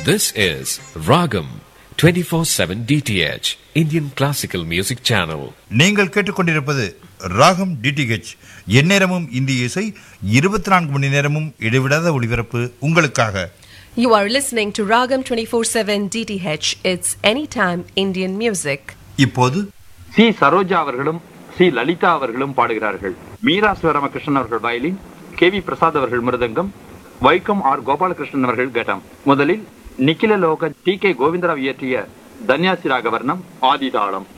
This is Ragam 24/7 DTH Indian Classical Music Channel. நீங்கள் கேட்டுக்கொண்டிருப்பது ராகம் டிடிஹெச் எந்நேரமும் இந்திய இசை இருபத்தி நான்கு மணி நேரமும் இடைவிடாத ஒளிபரப்பு உங்களுக்காக You are listening to Ragam 24/7 DTH. It's anytime Indian music. இப்போது சி சரோஜா அவர்களும் சி லலிதா அவர்களும் பாடுகிறார்கள் மீரா சிவராமகிருஷ்ணன் அவர்கள் வயலின் கே வி பிரசாத் அவர்கள் மிருதங்கம் வைக்கம் ஆர் கோபாலகிருஷ்ணன் அவர்கள் கட்டம் முதலில் நிக்கில லோக டி கே கோவிந்தராவ் இயற்றிய தன்யாசி ராகவர்ணம் ஆதிதாளம்